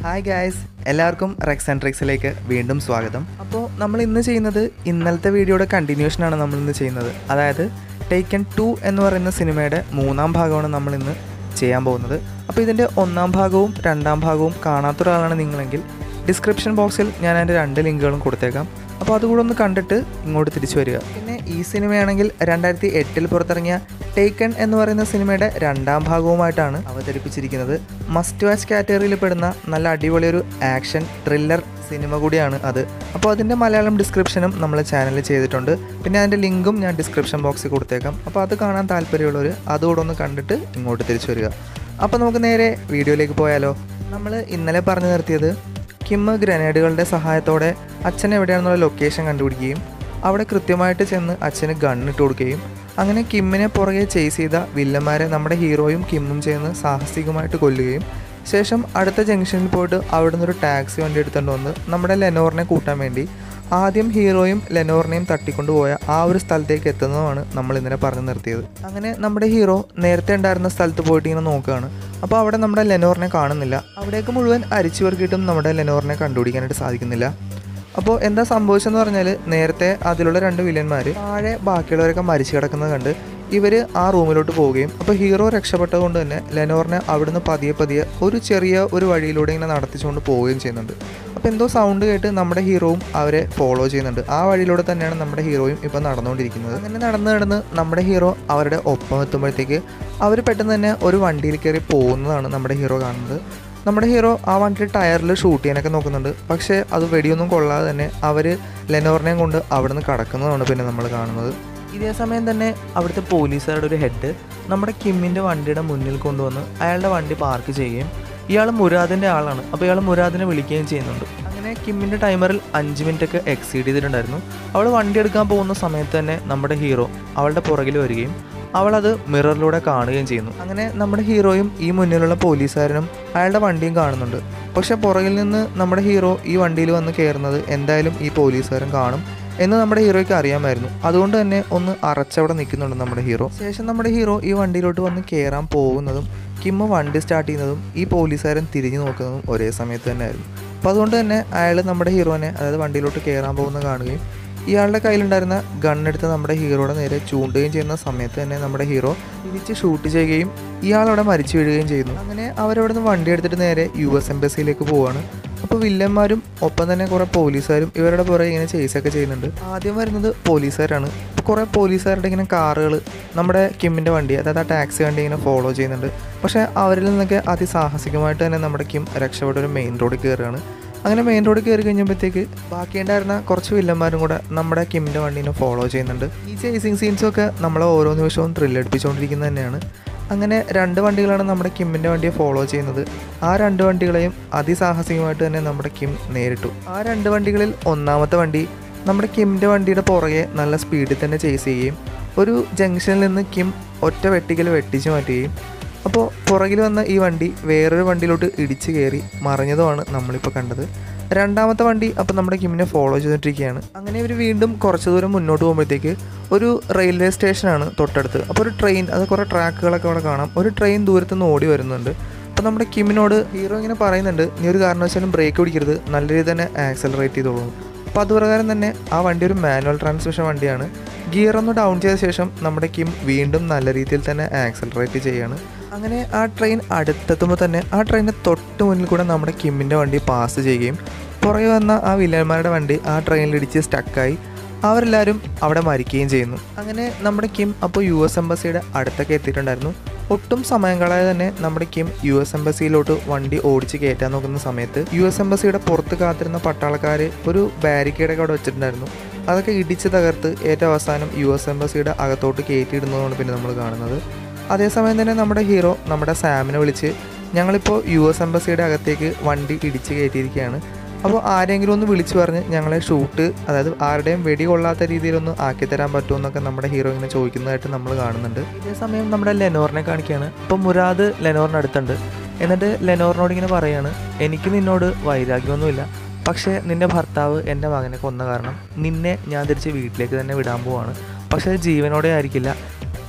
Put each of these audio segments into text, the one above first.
hi guys എല്ലാവർക്കും Rex and ട്രിക്സിലേക്ക് വീണ്ടും സ്വാഗതം അപ്പോൾ നമ്മൾ ഇന്ന് ചെയ്യുന്നത് ഇന്നലത്തെ വീഡിയോയുടെ കണ്ടിന്യൂഷനാണ് നമ്മൾ ഇന്ന് ചെയ്യുന്നത് അതായത് ടേക്കൻ ടു എന്ന് പറയുന്ന സിനിമയുടെ മൂന്നാം ഭാഗമാണ് നമ്മൾ ഇന്ന് ചെയ്യാൻ പോകുന്നത് അപ്പോൾ ഇതിൻ്റെ ഒന്നാം ഭാഗവും രണ്ടാം ഭാഗവും കാണാത്ത ഒരാളാണ് നിങ്ങളെങ്കിൽ ഡിസ്ക്രിപ്ഷൻ ബോക്സിൽ ഞാൻ അതിൻ്റെ രണ്ട് ലിങ്കുകളും കൊടുത്തേക്കാം അപ്പോൾ അതുകൂടെ ഒന്ന് കണ്ടിട്ട് ഇങ്ങോട്ട് തിരിച്ചു വരിക പിന്നെ ഈ സിനിമയാണെങ്കിൽ രണ്ടായിരത്തി എട്ടിൽ പുറത്തിറങ്ങിയ ടേക്കൺ എന്ന് പറയുന്ന സിനിമയുടെ രണ്ടാം ഭാഗവുമായിട്ടാണ് അവതരിപ്പിച്ചിരിക്കുന്നത് മസ്റ്റ് വാച്ച് കാറ്റഗറിയിൽ പെടുന്ന നല്ല അടിപൊളി ഒരു ആക്ഷൻ ത്രില്ലർ സിനിമ കൂടിയാണ് അത് അപ്പോൾ അതിൻ്റെ മലയാളം ഡിസ്ക്രിപ്ഷനും നമ്മൾ ചാനലിൽ ചെയ്തിട്ടുണ്ട് പിന്നെ അതിൻ്റെ ലിങ്കും ഞാൻ ഡിസ്ക്രിപ്ഷൻ ബോക്സിൽ കൊടുത്തേക്കാം അപ്പോൾ അത് കാണാൻ താല്പര്യമുള്ളവർ അതുകൂടെ ഒന്ന് കണ്ടിട്ട് ഇങ്ങോട്ട് തിരിച്ചു വരിക അപ്പോൾ നമുക്ക് നേരെ വീഡിയോയിലേക്ക് പോയാലോ നമ്മൾ ഇന്നലെ പറഞ്ഞു നിർത്തിയത് കിം ഗ്രനേഡുകളുടെ സഹായത്തോടെ അച്ഛൻ എവിടെയാണെന്നുള്ള ലൊക്കേഷൻ കണ്ടുപിടിക്കുകയും അവിടെ കൃത്യമായിട്ട് ചെന്ന് അച്ഛന് ഗണ്ണിട്ട് കൊടുക്കുകയും അങ്ങനെ കിമ്മിനെ പുറകെ ചേസ് ചെയ്ത വില്ലന്മാരെ നമ്മുടെ ഹീറോയും കിമ്മും ചേർന്ന് സാഹസികമായിട്ട് കൊല്ലുകയും ശേഷം അടുത്ത ജംഗ്ഷനിൽ പോയിട്ട് അവിടെ നിന്നൊരു ടാക്സി വണ്ടി എടുത്തുകൊണ്ട് വന്ന് നമ്മുടെ ലെനോറിനെ കൂട്ടാൻ വേണ്ടി ആദ്യം ഹീറോയും ലെനോറിനെയും തട്ടിക്കൊണ്ടുപോയ ആ ഒരു സ്ഥലത്തേക്ക് എത്തുന്നതുമാണ് നമ്മൾ ഇന്നലെ പറഞ്ഞു നിർത്തിയത് അങ്ങനെ നമ്മുടെ ഹീറോ നേരത്തെ ഉണ്ടായിരുന്ന സ്ഥലത്ത് പോയിട്ട് ഇങ്ങനെ നോക്കുകയാണ് അപ്പോൾ അവിടെ നമ്മുടെ ലെനോറിനെ കാണുന്നില്ല അവിടേക്ക് മുഴുവൻ അരിച്ചു പെറുക്കിയിട്ടും നമ്മുടെ ലെനോറിനെ കണ്ടുപിടിക്കാനായിട്ട് സാധിക്കുന്നില്ല അപ്പോൾ എന്താ സംഭവിച്ചെന്ന് പറഞ്ഞാൽ നേരത്തെ അതിലുള്ള രണ്ട് വില്ലന്മാർ താഴെ ബാക്കിയുള്ളവരൊക്കെ മരിച്ചു കിടക്കുന്നത് കണ്ട് ഇവർ ആ റൂമിലോട്ട് പോവുകയും അപ്പോൾ ഹീറോ രക്ഷപ്പെട്ടതുകൊണ്ട് തന്നെ ലെനോറിനെ അവിടുന്ന് പതിയെ പതിയെ ഒരു ചെറിയ ഒരു വഴിയിലൂടെ ഇങ്ങനെ നടത്തിച്ചുകൊണ്ട് പോവുകയും ചെയ്യുന്നുണ്ട് അപ്പോൾ എന്തോ സൗണ്ട് കേട്ട് നമ്മുടെ ഹീറോയും അവരെ ഫോളോ ചെയ്യുന്നുണ്ട് ആ വഴിയിലൂടെ തന്നെയാണ് നമ്മുടെ ഹീറോയും ഇപ്പോൾ നടന്നുകൊണ്ടിരിക്കുന്നത് അങ്ങനെ നടന്ന് നടന്ന് നമ്മുടെ ഹീറോ അവരുടെ ഒപ്പം എത്തുമ്പോഴത്തേക്ക് അവർ പെട്ടെന്ന് തന്നെ ഒരു വണ്ടിയിൽ കയറി പോകുന്നതാണ് നമ്മുടെ ഹീറോ കാണുന്നത് നമ്മുടെ ഹീറോ ആ വണ്ടിയുടെ ടയറിൽ ഷൂട്ട് ചെയ്യാനൊക്കെ നോക്കുന്നുണ്ട് പക്ഷേ അത് വെടിയൊന്നും കൊള്ളാതെ തന്നെ അവർ ലെനോറിനെയും കൊണ്ട് അവിടുന്ന് കടക്കുന്നതാണ് പിന്നെ നമ്മൾ കാണുന്നത് ഇതേ സമയം തന്നെ അവിടുത്തെ പോലീസുകാരുടെ ഒരു ഹെഡ് നമ്മുടെ കിമ്മിൻ്റെ വണ്ടിയുടെ മുന്നിൽ കൊണ്ടുവന്ന് അയാളുടെ വണ്ടി പാർക്ക് ചെയ്യുകയും ഇയാൾ മുരാദിൻ്റെ ആളാണ് അപ്പോൾ ഇയാൾ മുരാദിനെ വിളിക്കുകയും ചെയ്യുന്നുണ്ട് അങ്ങനെ കിമ്മിൻ്റെ ടൈമറിൽ അഞ്ച് മിനിറ്റ് ഒക്കെ എക്സീഡ് ചെയ്തിട്ടുണ്ടായിരുന്നു അവൾ വണ്ടി എടുക്കാൻ പോകുന്ന സമയത്ത് തന്നെ നമ്മുടെ ഹീറോ അവളുടെ പുറകിൽ വരികയും അവളത് മിററിലൂടെ കാണുകയും ചെയ്യുന്നു അങ്ങനെ നമ്മുടെ ഹീറോയും ഈ മുന്നിലുള്ള പോലീസുകാരനും അയാളുടെ വണ്ടിയും കാണുന്നുണ്ട് പക്ഷെ പുറകിൽ നിന്ന് നമ്മുടെ ഹീറോ ഈ വണ്ടിയിൽ വന്ന് കയറുന്നത് എന്തായാലും ഈ പോലീസുകാരൻ കാണും എന്ന് നമ്മുടെ ഹീറോയ്ക്ക് അറിയാമായിരുന്നു അതുകൊണ്ട് തന്നെ ഒന്ന് അറച്ചവിടെ നിൽക്കുന്നുണ്ട് നമ്മുടെ ഹീറോ ശേഷം നമ്മുടെ ഹീറോ ഈ വണ്ടിയിലോട്ട് വന്ന് കയറാൻ പോകുന്നതും കിമ്മ വണ്ടി സ്റ്റാർട്ട് ചെയ്യുന്നതും ഈ പോലീസുകാരൻ തിരിഞ്ഞു നോക്കുന്നതും ഒരേ സമയത്ത് തന്നെ ആയിരുന്നു അപ്പോൾ അതുകൊണ്ട് തന്നെ അയാൾ നമ്മുടെ ഹീറോനെ അതായത് വണ്ടിയിലോട്ട് കയറാൻ പോകുന്നത് കാണുകയും ഇയാളുടെ കയ്യിലുണ്ടായിരുന്ന ഗണ്ണെടുത്ത് നമ്മുടെ ഹീറോയുടെ നേരെ ചൂണ്ടുകയും ചെയ്യുന്ന സമയത്ത് തന്നെ നമ്മുടെ ഹീറോ തിരിച്ച് ഷൂട്ട് ചെയ്യുകയും ഇയാളവിടെ മരിച്ചു വീഴുകയും ചെയ്യുന്നു അങ്ങനെ അവരവിടെ നിന്ന് വണ്ടി എടുത്തിട്ട് നേരെ യു എസ് എംബസിയിലേക്ക് പോവാണ് അപ്പോൾ വില്ലന്മാരും ഒപ്പം തന്നെ കുറേ പോലീസുകാരും ഇവരുടെ പുറകെ ഇങ്ങനെ ചേസൊക്കെ ചെയ്യുന്നുണ്ട് ആദ്യം വരുന്നത് പോലീസുകാരാണ് അപ്പോൾ കുറേ പോലീസുകാരുടെ ഇങ്ങനെ കാറുകൾ നമ്മുടെ കിമ്മിൻ്റെ വണ്ടി അതായത് ആ ടാക്സി വണ്ടി ഇങ്ങനെ ഫോളോ ചെയ്യുന്നുണ്ട് പക്ഷേ അവരിൽ നിന്നൊക്കെ അതിസാഹസികമായിട്ട് തന്നെ നമ്മുടെ കിം രക്ഷപ്പെട്ട ഒരു മെയിൻ റോഡിൽ കയറുകയാണ് അങ്ങനെ മെയിൻ റോഡിൽ കയറി കഴിഞ്ഞപ്പോഴത്തേക്ക് ബാക്കിയുണ്ടായിരുന്ന കുറച്ച് വില്ലന്മാരും കൂടെ നമ്മുടെ കിമ്മിൻ്റെ വണ്ടീനെ ഫോളോ ചെയ്യുന്നുണ്ട് ഈ ചേസിങ് സീൻസൊക്കെ നമ്മളെ ഓരോ നിമിഷവും ത്രില്ലടിപ്പിച്ചുകൊണ്ടിരിക്കുന്നത് തന്നെയാണ് അങ്ങനെ രണ്ട് വണ്ടികളാണ് നമ്മുടെ കിമ്മിൻ്റെ വണ്ടിയെ ഫോളോ ചെയ്യുന്നത് ആ രണ്ട് വണ്ടികളെയും അതിസാഹസികമായിട്ട് തന്നെ നമ്മുടെ കിം നേരിട്ടു ആ രണ്ട് വണ്ടികളിൽ ഒന്നാമത്തെ വണ്ടി നമ്മുടെ കിമ്മിൻ്റെ വണ്ടിയുടെ പുറകെ നല്ല സ്പീഡിൽ തന്നെ ചേസ് ചെയ്യുകയും ഒരു ജംഗ്ഷനിൽ നിന്ന് കിം ഒറ്റ വെട്ടിക്കൽ വെട്ടിച്ച് മാറ്റുകയും അപ്പോൾ പുറകിൽ വന്ന ഈ വണ്ടി വേറൊരു വണ്ടിയിലോട്ട് ഇടിച്ച് കയറി മറിഞ്ഞതുമാണ് നമ്മളിപ്പോൾ കണ്ടത് രണ്ടാമത്തെ വണ്ടി അപ്പോൾ നമ്മുടെ കിമ്മിനെ ഫോളോ ചെയ്തിട്ടിരിക്കുകയാണ് അങ്ങനെ ഇവർ വീണ്ടും കുറച്ച് ദൂരം മുന്നോട്ട് പോകുമ്പോഴത്തേക്ക് ഒരു റെയിൽവേ സ്റ്റേഷനാണ് തൊട്ടടുത്ത് അപ്പോൾ ഒരു ട്രെയിൻ അത് കുറേ ട്രാക്കുകളൊക്കെ അവിടെ കാണാം ഒരു ട്രെയിൻ ദൂരത്ത് നിന്ന് ഓടി വരുന്നുണ്ട് അപ്പോൾ നമ്മുടെ കിമ്മിനോട് ഹീറോ ഇങ്ങനെ പറയുന്നുണ്ട് നീ ഒരു കാരണവശാലും ബ്രേക്ക് പിടിക്കരുത് നല്ല രീതിയിൽ തന്നെ ആക്സലറേറ്റ് ചെയ്തോളൂ അപ്പോൾ അതുപ്രകാരം തന്നെ ആ വണ്ടി ഒരു മാനുവൽ ട്രാൻസ്മിഷൻ വണ്ടിയാണ് ഗിയർ ഒന്ന് ഡൗൺ ചെയ്ത ശേഷം നമ്മുടെ കിം വീണ്ടും നല്ല രീതിയിൽ തന്നെ ആക്സലറേറ്റ് ചെയ്യാണ് അങ്ങനെ ആ ട്രെയിൻ അടുത്തെത്തുമ്പോൾ തന്നെ ആ ട്രെയിനിന് തൊട്ട് മുന്നിൽ കൂടെ നമ്മുടെ കിമ്മിൻ്റെ വണ്ടി പാസ് ചെയ്യുകയും പുറകെ വന്ന ആ വില്ലന്മാരുടെ വണ്ടി ആ ട്രെയിനിലിടിച്ച് സ്റ്റക്കായി അവരെല്ലാവരും അവിടെ മരിക്കുകയും ചെയ്യുന്നു അങ്ങനെ നമ്മുടെ കിം അപ്പോൾ യു എസ് എംബസിയുടെ അടുത്തൊക്കെ എത്തിയിട്ടുണ്ടായിരുന്നു ഒട്ടും സമയം കളയാതെ തന്നെ നമ്മുടെ കിം യു എസ് എംബസിയിലോട്ട് വണ്ടി ഓടിച്ച് കയറ്റാൻ നോക്കുന്ന സമയത്ത് യു എസ് എംബസിയുടെ പുറത്ത് കാത്തിരുന്ന പട്ടാളക്കാർ ഒരു ബാരിക്കേഡൊക്കെ അവിടെ വെച്ചിട്ടുണ്ടായിരുന്നു അതൊക്കെ ഇടിച്ച് തകർത്ത് ഏറ്റവും അവസാനം യു എസ് എംബസിയുടെ അകത്തോട്ട് കയറ്റിയിടുന്നതാണ് പിന്നെ നമ്മൾ കാണുന്നത് അതേസമയം തന്നെ നമ്മുടെ ഹീറോ നമ്മുടെ സാമിനെ വിളിച്ച് ഞങ്ങളിപ്പോൾ യു എസ് എംബസിയുടെ അകത്തേക്ക് വണ്ടി ഇടിച്ച് കയറ്റിയിരിക്കുകയാണ് അപ്പോൾ ആരെങ്കിലും ഒന്ന് വിളിച്ചു പറഞ്ഞ് ഞങ്ങളെ ഷൂട്ട് അതായത് ആരുടെയും വെടി കൊള്ളാത്ത രീതിയിലൊന്ന് ആക്കി തരാൻ പറ്റുമോ എന്നൊക്കെ നമ്മുടെ ഹീറോ ഇങ്ങനെ ചോദിക്കുന്നതായിട്ട് നമ്മൾ കാണുന്നുണ്ട് ഇതേ സമയം നമ്മുടെ ലെനോറിനെ കാണിക്കുകയാണ് അപ്പോൾ മുരാദ് ലെനോറിന് അടുത്തുണ്ട് എന്നിട്ട് ലെനോറിനോട് ഇങ്ങനെ പറയാണ് എനിക്ക് നിന്നോട് വൈരാഗ്യമൊന്നുമില്ല പക്ഷേ നിന്റെ ഭർത്താവ് എൻ്റെ മകനെ കൊന്ന കാരണം നിന്നെ ഞാൻ തിരിച്ച് വീട്ടിലേക്ക് തന്നെ വിടാൻ പോവാണ് പക്ഷേ അത് ജീവനോടെ ആയിരിക്കില്ല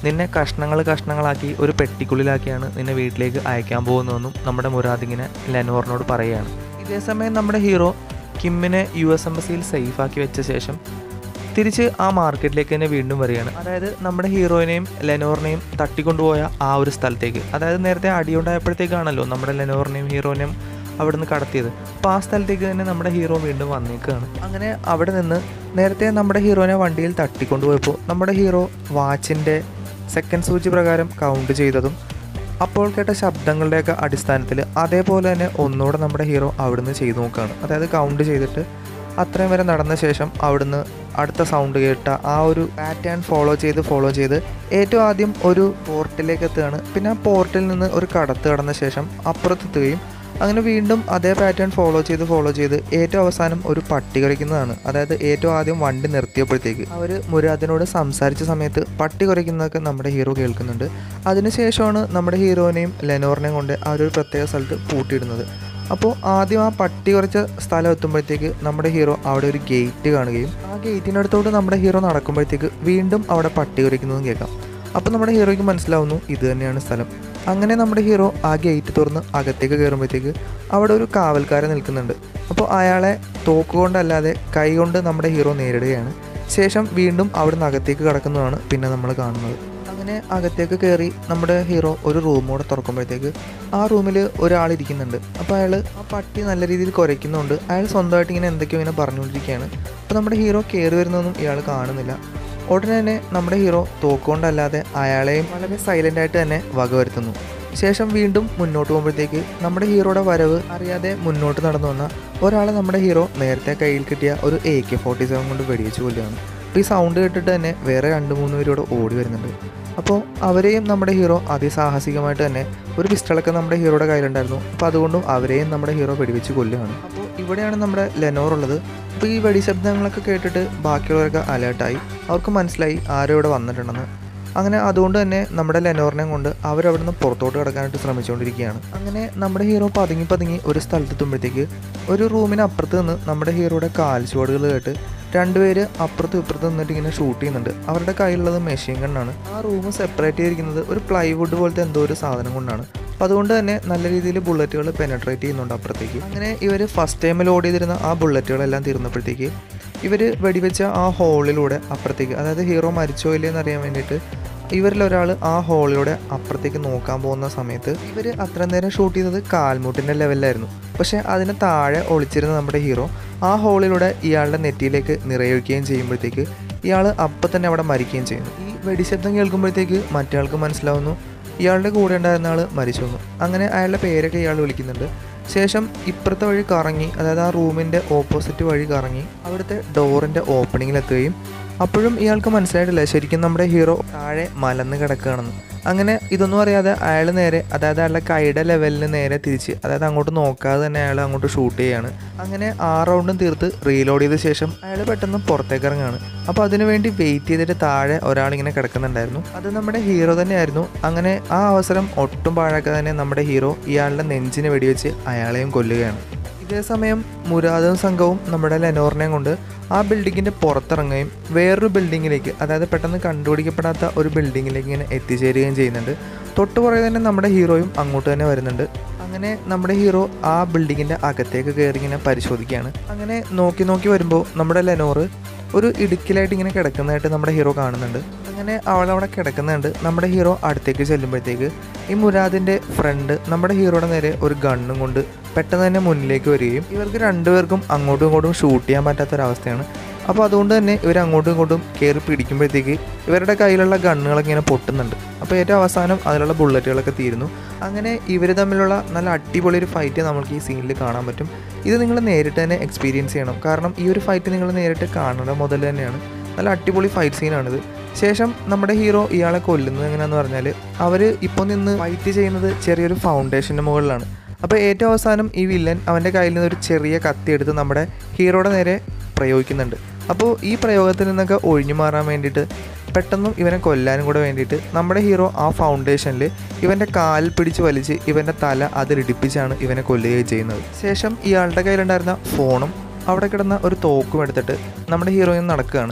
നിന്നെ കഷ്ണങ്ങൾ കഷ്ണങ്ങളാക്കി ഒരു പെട്ടിക്കുള്ളിലാക്കിയാണ് നിന്നെ വീട്ടിലേക്ക് അയക്കാൻ പോകുന്നതെന്നും നമ്മുടെ മുരാദ് ഇങ്ങനെ ലെനോറിനോട് പറയുകയാണ് ഇതേസമയം നമ്മുടെ ഹീറോ കിമ്മിനെ യു എസ് എംബസിയിൽ സേഫാക്കി വെച്ച ശേഷം തിരിച്ച് ആ മാർക്കറ്റിലേക്ക് തന്നെ വീണ്ടും വരികയാണ് അതായത് നമ്മുടെ ഹീറോയിനെയും ലെനോറിനെയും തട്ടിക്കൊണ്ടുപോയ ആ ഒരു സ്ഥലത്തേക്ക് അതായത് നേരത്തെ അടിയുണ്ടായപ്പോഴത്തേക്കാണല്ലോ നമ്മുടെ ലെനോറിനെയും ഹീറോയിനെയും അവിടെ നിന്ന് കടത്തിയത് അപ്പോൾ ആ സ്ഥലത്തേക്ക് തന്നെ നമ്മുടെ ഹീറോ വീണ്ടും വന്നേക്കുകയാണ് അങ്ങനെ അവിടെ നിന്ന് നേരത്തെ നമ്മുടെ ഹീറോനെ വണ്ടിയിൽ തട്ടിക്കൊണ്ടുപോയപ്പോൾ നമ്മുടെ ഹീറോ വാച്ചിൻ്റെ സെക്കൻഡ് സൂചി പ്രകാരം കൗണ്ട് ചെയ്തതും അപ്പോൾ കേട്ട ശബ്ദങ്ങളുടെയൊക്കെ അടിസ്ഥാനത്തിൽ അതേപോലെ തന്നെ ഒന്നുകൂടെ നമ്മുടെ ഹീറോ അവിടുന്ന് ചെയ്തു നോക്കുകയാണ് അതായത് കൗണ്ട് ചെയ്തിട്ട് അത്രയും വരെ നടന്ന ശേഷം അവിടുന്ന് അടുത്ത സൗണ്ട് കേട്ട ആ ഒരു പാറ്റേൺ ഫോളോ ചെയ്ത് ഫോളോ ചെയ്ത് ഏറ്റവും ആദ്യം ഒരു പോർട്ടിലേക്ക് എത്തുകയാണ് പിന്നെ ആ പോർട്ടിൽ നിന്ന് ഒരു കടത്ത് കടന്ന ശേഷം അപ്പുറത്തെത്തുകയും അങ്ങനെ വീണ്ടും അതേ പാറ്റേൺ ഫോളോ ചെയ്ത് ഫോളോ ചെയ്ത് ഏറ്റവും അവസാനം ഒരു പട്ടി കുരയ്ക്കുന്നതാണ് അതായത് ഏറ്റവും ആദ്യം വണ്ടി നിർത്തിയപ്പോഴത്തേക്ക് അവർ മുരാദിനോട് സംസാരിച്ച സമയത്ത് പട്ടി കുരയ്ക്കുന്നതൊക്കെ നമ്മുടെ ഹീറോ കേൾക്കുന്നുണ്ട് അതിനുശേഷമാണ് നമ്മുടെ ഹീറോനെയും ലെനോറിനെയും കൊണ്ട് ആ ഒരു പ്രത്യേക സ്ഥലത്ത് പൂട്ടിയിടുന്നത് അപ്പോൾ ആദ്യം ആ പട്ടി കുറച്ച സ്ഥലം എത്തുമ്പോഴത്തേക്ക് നമ്മുടെ ഹീറോ അവിടെ ഒരു ഗേറ്റ് കാണുകയും ആ ഗേറ്റിനടുത്തോട്ട് നമ്മുടെ ഹീറോ നടക്കുമ്പോഴത്തേക്ക് വീണ്ടും അവിടെ പട്ടി കുരയ്ക്കുന്നതും കേൾക്കാം അപ്പോൾ നമ്മുടെ ഹീറോയ്ക്ക് മനസ്സിലാവുന്നു ഇത് തന്നെയാണ് സ്ഥലം അങ്ങനെ നമ്മുടെ ഹീറോ ആ ഗേറ്റ് തുറന്ന് അകത്തേക്ക് കയറുമ്പോഴത്തേക്ക് അവിടെ ഒരു കാവൽക്കാരൻ നിൽക്കുന്നുണ്ട് അപ്പോൾ അയാളെ തോക്ക് കൊണ്ടല്ലാതെ കൈ കൊണ്ട് നമ്മുടെ ഹീറോ നേരിടുകയാണ് ശേഷം വീണ്ടും അവിടെ നിന്ന് അകത്തേക്ക് കടക്കുന്നതാണ് പിന്നെ നമ്മൾ കാണുന്നത് അങ്ങനെ അകത്തേക്ക് കയറി നമ്മുടെ ഹീറോ ഒരു റൂം കൂടെ തുറക്കുമ്പോഴത്തേക്ക് ആ റൂമിൽ ഒരാൾ ഇരിക്കുന്നുണ്ട് അപ്പോൾ അയാൾ ആ പട്ടി നല്ല രീതിയിൽ കുരയ്ക്കുന്നുണ്ട് അയാൾ സ്വന്തമായിട്ട് ഇങ്ങനെ എന്തൊക്കെയോ ഇങ്ങനെ പറഞ്ഞുകൊണ്ടിരിക്കുകയാണ് അപ്പോൾ നമ്മുടെ ഹീറോ കയറി വരുന്നതൊന്നും ഇയാൾ കാണുന്നില്ല ഉടനെ തന്നെ നമ്മുടെ ഹീറോ തോക്കുകൊണ്ടല്ലാതെ അയാളെയും വളരെ സൈലൻ്റ് ആയിട്ട് തന്നെ വകവരുത്തുന്നു ശേഷം വീണ്ടും മുന്നോട്ട് പോകുമ്പോഴത്തേക്ക് നമ്മുടെ ഹീറോയുടെ വരവ് അറിയാതെ മുന്നോട്ട് നടന്നു വന്ന ഒരാളെ നമ്മുടെ ഹീറോ നേരത്തെ കയ്യിൽ കിട്ടിയ ഒരു എ കെ ഫോർട്ടി സെവൻ കൊണ്ട് വെടിവെച്ച് കൊല്ലുകയാണ് അപ്പോൾ ഈ സൗണ്ട് കേട്ടിട്ട് തന്നെ വേറെ രണ്ട് മൂന്ന് പേരോട് ഓടി വരുന്നുണ്ട് അപ്പോൾ അവരെയും നമ്മുടെ ഹീറോ അതിസാഹസികമായിട്ട് തന്നെ ഒരു പിസ്റ്റളൊക്കെ നമ്മുടെ ഹീറോയുടെ കയ്യിലുണ്ടായിരുന്നു അപ്പോൾ അതുകൊണ്ടും അവരെയും നമ്മുടെ ഹീറോ വെടിവെച്ച് കൊല്ലുകയാണ് അപ്പോൾ ഇവിടെയാണ് നമ്മുടെ ലെനോർ ഉള്ളത് അപ്പോൾ ഈ വെടിശബ്ദങ്ങളൊക്കെ കേട്ടിട്ട് ബാക്കിയുള്ളവരൊക്കെ അലേർട്ടായി അവർക്ക് മനസ്സിലായി ആരോ ഇവിടെ വന്നിട്ടുണ്ടെന്ന് അങ്ങനെ അതുകൊണ്ട് തന്നെ നമ്മുടെ ലെനോറിനെയും കൊണ്ട് അവരവിടുന്ന് പുറത്തോട്ട് കിടക്കാനായിട്ട് ശ്രമിച്ചുകൊണ്ടിരിക്കുകയാണ് അങ്ങനെ നമ്മുടെ ഹീറോ പതുങ്ങി പതുങ്ങി ഒരു സ്ഥലത്തെത്തുമ്പോഴത്തേക്ക് ഒരു റൂമിന് അപ്പുറത്ത് നിന്ന് നമ്മുടെ ഹീറോയുടെ കാൽച്ചുവടുകൾ കേട്ട് രണ്ടുപേര് അപ്പുറത്തും ഇപ്പുറത്തും നിന്നിട്ട് ഇങ്ങനെ ഷൂട്ട് ചെയ്യുന്നുണ്ട് അവരുടെ കയ്യിലുള്ളത് മെഷീൻ ഗണ്ണാണ് ആ റൂം സെപ്പറേറ്റ് ചെയ്തിരിക്കുന്നത് ഒരു പ്ലൈവുഡ് പോലത്തെ എന്തോ ഒരു സാധനം കൊണ്ടാണ് അപ്പോൾ അതുകൊണ്ട് തന്നെ നല്ല രീതിയിൽ ബുള്ളറ്റുകൾ പെനട്രേറ്റ് ചെയ്യുന്നുണ്ട് അപ്പുറത്തേക്ക് അങ്ങനെ ഇവർ ഫസ്റ്റ് ടൈമിൽ ഓടി ചെയ്തിരുന്ന ആ ബുള്ളറ്റുകളെല്ലാം തീർന്നപ്പോഴത്തേക്ക് ഇവർ വെടിവെച്ച ആ ഹോളിലൂടെ അപ്പുറത്തേക്ക് അതായത് ഹീറോ മരിച്ചോ ഇല്ലയെന്ന് അറിയാൻ വേണ്ടിയിട്ട് ഇവരിൽ ഒരാൾ ആ ഹോളിലൂടെ അപ്പുറത്തേക്ക് നോക്കാൻ പോകുന്ന സമയത്ത് ഇവർ അത്ര നേരം ഷൂട്ട് ചെയ്തത് കാൽമുട്ടിൻ്റെ ലെവലിലായിരുന്നു പക്ഷേ അതിന് താഴെ ഒളിച്ചിരുന്ന നമ്മുടെ ഹീറോ ആ ഹോളിലൂടെ ഇയാളുടെ നെറ്റിയിലേക്ക് നിറയൊഴിക്കുകയും ചെയ്യുമ്പോഴത്തേക്ക് ഇയാൾ അപ്പം തന്നെ അവിടെ മരിക്കുകയും ചെയ്യുന്നു ഈ വെടിശബ്ദം കേൾക്കുമ്പോഴത്തേക്ക് മറ്റേയാൾക്ക് മനസ്സിലാവുന്നു ഇയാളുടെ കൂടെ ഉണ്ടായിരുന്ന ആൾ മരിച്ചു വന്നു അങ്ങനെ അയാളുടെ പേരൊക്കെ ഇയാൾ വിളിക്കുന്നുണ്ട് ശേഷം ഇപ്പുറത്തെ വഴി കറങ്ങി അതായത് ആ റൂമിൻ്റെ ഓപ്പോസിറ്റ് വഴി കറങ്ങി അവിടുത്തെ ഡോറിൻ്റെ ഓപ്പണിങ്ങിലെത്തുകയും അപ്പോഴും ഇയാൾക്ക് മനസ്സിലായിട്ടില്ല ശരിക്കും നമ്മുടെ ഹീറോ താഴെ മലന്ന് കിടക്കുകയാണെന്ന് അങ്ങനെ ഇതൊന്നും അറിയാതെ അയാൾ നേരെ അതായത് അയാളുടെ കൈയുടെ ലെവലിന് നേരെ തിരിച്ച് അതായത് അങ്ങോട്ട് നോക്കാതെ തന്നെ അയാൾ അങ്ങോട്ട് ഷൂട്ട് ചെയ്യാണ് അങ്ങനെ ആ റൗണ്ടും തീർത്ത് റീലോഡ് ചെയ്ത ശേഷം അയാൾ പെട്ടെന്ന് പുറത്തേക്ക് ഇറങ്ങുകയാണ് അപ്പോൾ അതിനുവേണ്ടി വെയിറ്റ് ചെയ്തിട്ട് താഴെ ഒരാളിങ്ങനെ കിടക്കുന്നുണ്ടായിരുന്നു അത് നമ്മുടെ ഹീറോ തന്നെയായിരുന്നു അങ്ങനെ ആ അവസരം ഒട്ടും പാഴാക്കാതെ തന്നെ നമ്മുടെ ഹീറോ ഇയാളുടെ നെഞ്ചിന് വെടിവെച്ച് അയാളെയും കൊല്ലുകയാണ് ഇതേ സമയം മുരാദും സംഘവും നമ്മുടെ ലെനോറിനെയും കൊണ്ട് ആ ബിൽഡിങ്ങിൻ്റെ പുറത്തിറങ്ങുകയും വേറൊരു ബിൽഡിങ്ങിലേക്ക് അതായത് പെട്ടെന്ന് കണ്ടുപിടിക്കപ്പെടാത്ത ഒരു ബിൽഡിങ്ങിലേക്ക് ഇങ്ങനെ എത്തിച്ചേരുകയും ചെയ്യുന്നുണ്ട് തൊട്ട് പുറകെ തന്നെ നമ്മുടെ ഹീറോയും അങ്ങോട്ട് തന്നെ വരുന്നുണ്ട് അങ്ങനെ നമ്മുടെ ഹീറോ ആ ബിൽഡിങ്ങിൻ്റെ അകത്തേക്ക് കയറി ഇങ്ങനെ പരിശോധിക്കുകയാണ് അങ്ങനെ നോക്കി നോക്കി വരുമ്പോൾ നമ്മുടെ ലെനോറ് ഒരു ഇടുക്കിലായിട്ട് ഇങ്ങനെ കിടക്കുന്നതായിട്ട് നമ്മുടെ ഹീറോ കാണുന്നുണ്ട് അങ്ങനെ അവളവിടെ കിടക്കുന്നുണ്ട് നമ്മുടെ ഹീറോ അടുത്തേക്ക് ചെല്ലുമ്പോഴത്തേക്ക് ഈ മുരാദിൻ്റെ ഫ്രണ്ട് നമ്മുടെ ഹീറോയുടെ നേരെ ഒരു ഗണ്ണും കൊണ്ട് പെട്ടെന്ന് തന്നെ മുന്നിലേക്ക് വരികയും ഇവർക്ക് രണ്ടുപേർക്കും അങ്ങോട്ടും ഇങ്ങോട്ടും ഷൂട്ട് ചെയ്യാൻ പറ്റാത്തൊരവസ്ഥയാണ് അപ്പോൾ അതുകൊണ്ട് തന്നെ ഇവർ അങ്ങോട്ടും ഇങ്ങോട്ടും കയറി പിടിക്കുമ്പോഴത്തേക്ക് ഇവരുടെ കയ്യിലുള്ള ഗണ്ണുകളൊക്കെ ഇങ്ങനെ പൊട്ടുന്നുണ്ട് അപ്പോൾ ഏറ്റവും അവസാനം അതിലുള്ള ബുള്ളറ്റുകളൊക്കെ തീരുന്നു അങ്ങനെ ഇവർ തമ്മിലുള്ള നല്ല അടിപൊളി ഒരു ഫൈറ്റ് നമുക്ക് ഈ സീനിൽ കാണാൻ പറ്റും ഇത് നിങ്ങൾ നേരിട്ട് തന്നെ എക്സ്പീരിയൻസ് ചെയ്യണം കാരണം ഈ ഒരു ഫൈറ്റ് നിങ്ങൾ നേരിട്ട് കാണുന്നത് മുതൽ തന്നെയാണ് നല്ല അടിപൊളി ഫൈറ്റ് സീനാണിത് ശേഷം നമ്മുടെ ഹീറോ ഇയാളെ കൊല്ലുന്നത് എങ്ങനെയാണെന്ന് പറഞ്ഞാൽ അവർ ഇപ്പോൾ നിന്ന് ഫൈറ്റ് ചെയ്യുന്നത് ചെറിയൊരു ഫൗണ്ടേഷൻ്റെ മുകളിലാണ് അപ്പോൾ ഏറ്റവും അവസാനം ഈ വില്ലൻ അവൻ്റെ കയ്യിൽ നിന്ന് ഒരു ചെറിയ കത്തി എടുത്ത് നമ്മുടെ ഹീറോയുടെ നേരെ പ്രയോഗിക്കുന്നുണ്ട് അപ്പോൾ ഈ പ്രയോഗത്തിൽ നിന്നൊക്കെ ഒഴിഞ്ഞു മാറാൻ വേണ്ടിയിട്ട് പെട്ടെന്നും ഇവനെ കൊല്ലാനും കൂടെ വേണ്ടിയിട്ട് നമ്മുടെ ഹീറോ ആ ഫൗണ്ടേഷനിൽ ഇവൻ്റെ കാലിൽ പിടിച്ച് വലിച്ച് ഇവൻ്റെ തല അതിലിടിപ്പിച്ചാണ് ഇവനെ കൊല്ലുകയും ചെയ്യുന്നത് ശേഷം ഇയാളുടെ കയ്യിലുണ്ടായിരുന്ന ഫോണും അവിടെ കിടന്ന ഒരു തോക്കും എടുത്തിട്ട് നമ്മുടെ ഹീറോയിൻ നടക്കുകയാണ്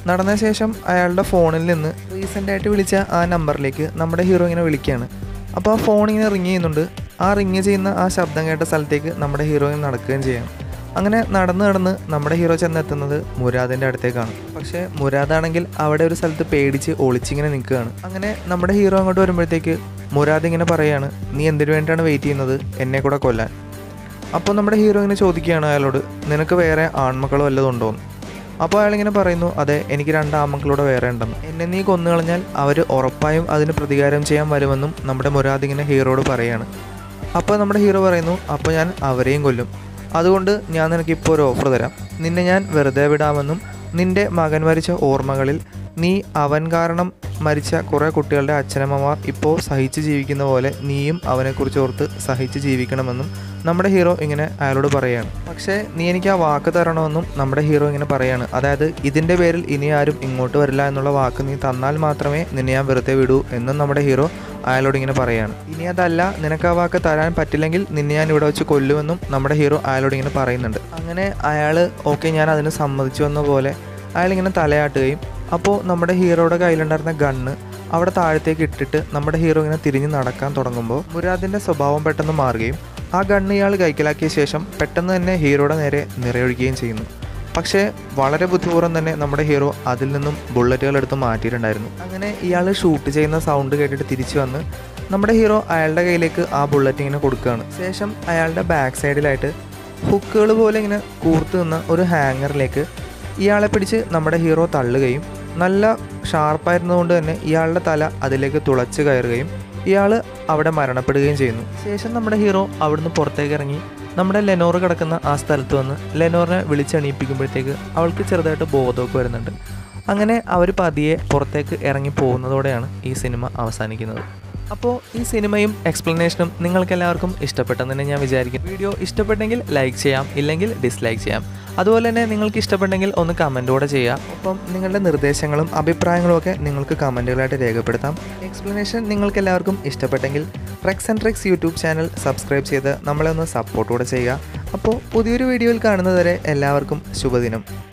നടന്ന ശേഷം അയാളുടെ ഫോണിൽ നിന്ന് റീസെൻ്റായിട്ട് വിളിച്ച ആ നമ്പറിലേക്ക് നമ്മുടെ ഹീറോ ഇങ്ങനെ വിളിക്കുകയാണ് അപ്പോൾ ആ ഫോൺ ഇങ്ങനെ റിങ് ചെയ്യുന്നുണ്ട് ആ റിങ് ചെയ്യുന്ന ആ ശബ്ദം കേട്ട സ്ഥലത്തേക്ക് നമ്മുടെ ഹീറോയിൻ നടക്കുകയും ചെയ്യണം അങ്ങനെ നടന്ന് നടന്ന് നമ്മുടെ ഹീറോ ചെന്നെത്തുന്നത് മുരാദിൻ്റെ അടുത്തേക്കാണ് പക്ഷേ മുരാദാണെങ്കിൽ അവിടെ ഒരു സ്ഥലത്ത് പേടിച്ച് ഒളിച്ചിങ്ങനെ നിൽക്കുകയാണ് അങ്ങനെ നമ്മുടെ ഹീറോ അങ്ങോട്ട് വരുമ്പോഴത്തേക്ക് മുരാദ് ഇങ്ങനെ പറയാണ് നീ എന്തിനു വേണ്ടിയാണ് വെയിറ്റ് ചെയ്യുന്നത് എന്നെ കൂടെ കൊല്ലാൻ അപ്പോൾ നമ്മുടെ ഹീറോ ഇങ്ങനെ ചോദിക്കുകയാണ് അയാളോട് നിനക്ക് വേറെ ആൺമക്കൾ വല്ലതും ഉണ്ടോന്ന് അപ്പോൾ അയാളിങ്ങനെ പറയുന്നു അതെ എനിക്ക് രണ്ട് ആൺമക്കളൂടെ വേറെ ഉണ്ടെന്ന് എന്നെ നീ കൊന്നു കളഞ്ഞാൽ അവർ ഉറപ്പായും അതിന് പ്രതികാരം ചെയ്യാൻ വരുമെന്നും നമ്മുടെ മുരാദ് ഇങ്ങനെ ഹീറോയോട് പറയാണ് അപ്പോൾ നമ്മുടെ ഹീറോ പറയുന്നു അപ്പോൾ ഞാൻ അവരെയും കൊല്ലും അതുകൊണ്ട് ഞാൻ നിനക്ക് ഇപ്പോൾ ഒരു ഓഫർ തരാം നിന്നെ ഞാൻ വെറുതെ വിടാമെന്നും നിന്റെ മകൻ മരിച്ച ഓർമ്മകളിൽ നീ അവൻ കാരണം മരിച്ച കുറേ കുട്ടികളുടെ അച്ഛനമ്മമാർ ഇപ്പോൾ സഹിച്ച് ജീവിക്കുന്ന പോലെ നീയും അവനെക്കുറിച്ച് ഓർത്ത് സഹിച്ച് ജീവിക്കണമെന്നും നമ്മുടെ ഹീറോ ഇങ്ങനെ അയാളോട് പറയുകയാണ് പക്ഷേ നീ എനിക്ക് ആ വാക്ക് തരണമെന്നും നമ്മുടെ ഹീറോ ഇങ്ങനെ പറയാണ് അതായത് ഇതിൻ്റെ പേരിൽ ഇനി ആരും ഇങ്ങോട്ട് വരില്ല എന്നുള്ള വാക്ക് നീ തന്നാൽ മാത്രമേ നിന്നെ ഞാൻ വെറുതെ വിടൂ എന്നും നമ്മുടെ ഹീറോ അയാളോട് ഇങ്ങനെ പറയാണ് ഇനി അതല്ല നിനക്ക് ആ വാക്ക് തരാൻ പറ്റില്ലെങ്കിൽ നിന്നെ ഞാൻ ഇവിടെ വെച്ച് കൊല്ലുമെന്നും നമ്മുടെ ഹീറോ അയാളോട് ഇങ്ങനെ പറയുന്നുണ്ട് അങ്ങനെ അയാൾ ഓക്കെ ഞാൻ അതിന് സമ്മതിച്ചു എന്ന പോലെ അയാളിങ്ങനെ തലയാട്ടുകയും അപ്പോൾ നമ്മുടെ ഹീറോയുടെ കയ്യിലുണ്ടായിരുന്ന ഗണ്ണ് അവിടെ താഴത്തേക്ക് ഇട്ടിട്ട് നമ്മുടെ ഹീറോ ഇങ്ങനെ തിരിഞ്ഞ് നടക്കാൻ തുടങ്ങുമ്പോൾ മുരാദിൻ്റെ സ്വഭാവം പെട്ടെന്ന് മാറുകയും ആ ഗണ്ണ് ഇയാൾ കൈക്കലാക്കിയ ശേഷം പെട്ടെന്ന് തന്നെ ഹീറോയുടെ നേരെ നിറയൊഴിക്കുകയും ചെയ്യുന്നു പക്ഷേ വളരെ ബുദ്ധിപൂർവ്വം തന്നെ നമ്മുടെ ഹീറോ അതിൽ നിന്നും ബുള്ളറ്റുകൾ എടുത്ത് മാറ്റിയിട്ടുണ്ടായിരുന്നു അങ്ങനെ ഇയാൾ ഷൂട്ട് ചെയ്യുന്ന സൗണ്ട് കേട്ടിട്ട് തിരിച്ചു വന്ന് നമ്മുടെ ഹീറോ അയാളുടെ കയ്യിലേക്ക് ആ ബുള്ളറ്റ് ഇങ്ങനെ കൊടുക്കുകയാണ് ശേഷം അയാളുടെ ബാക്ക് സൈഡിലായിട്ട് ഹുക്കുകൾ പോലെ ഇങ്ങനെ കൂർത്ത് നിന്ന ഒരു ഹാങ്ങറിലേക്ക് ഇയാളെ പിടിച്ച് നമ്മുടെ ഹീറോ തള്ളുകയും നല്ല ഷാർപ്പായിരുന്നതുകൊണ്ട് തന്നെ ഇയാളുടെ തല അതിലേക്ക് തുളച്ച് കയറുകയും ഇയാൾ അവിടെ മരണപ്പെടുകയും ചെയ്യുന്നു ശേഷം നമ്മുടെ ഹീറോ അവിടുന്ന് പുറത്തേക്ക് ഇറങ്ങി നമ്മുടെ ലെനോർ കിടക്കുന്ന ആ സ്ഥലത്ത് വന്ന് ലെനോറിനെ വിളിച്ചെണീപ്പിക്കുമ്പോഴത്തേക്ക് അവൾക്ക് ചെറുതായിട്ട് ബോധമൊക്കെ വരുന്നുണ്ട് അങ്ങനെ അവർ പതിയെ പുറത്തേക്ക് ഇറങ്ങി പോകുന്നതോടെയാണ് ഈ സിനിമ അവസാനിക്കുന്നത് അപ്പോൾ ഈ സിനിമയും എക്സ്പ്ലനേഷനും നിങ്ങൾക്ക് എല്ലാവർക്കും ഇഷ്ടപ്പെട്ടെന്ന് തന്നെ ഞാൻ വിചാരിക്കും വീഡിയോ ഇഷ്ടപ്പെട്ടെങ്കിൽ ലൈക്ക് ചെയ്യാം ഇല്ലെങ്കിൽ ഡിസ്ലൈക്ക് ചെയ്യാം അതുപോലെ തന്നെ നിങ്ങൾക്ക് ഇഷ്ടപ്പെട്ടെങ്കിൽ ഒന്ന് കമൻറ്റോടെ ചെയ്യാം ഒപ്പം നിങ്ങളുടെ നിർദ്ദേശങ്ങളും അഭിപ്രായങ്ങളും ഒക്കെ നിങ്ങൾക്ക് കമൻറ്റുകളായിട്ട് രേഖപ്പെടുത്താം എക്സ്പ്ലനേഷൻ നിങ്ങൾക്ക് എല്ലാവർക്കും ഇഷ്ടപ്പെട്ടെങ്കിൽ Rex and Rex YouTube channel subscribe ചെയ്ത് നമ്മളെ ഒന്ന് സപ്പോർട്ടോടെ ചെയ്യുക അപ്പോൾ പുതിയൊരു വീഡിയോയിൽ കാണുന്നതുവരെ എല്ലാവർക്കും ശുഭദിനം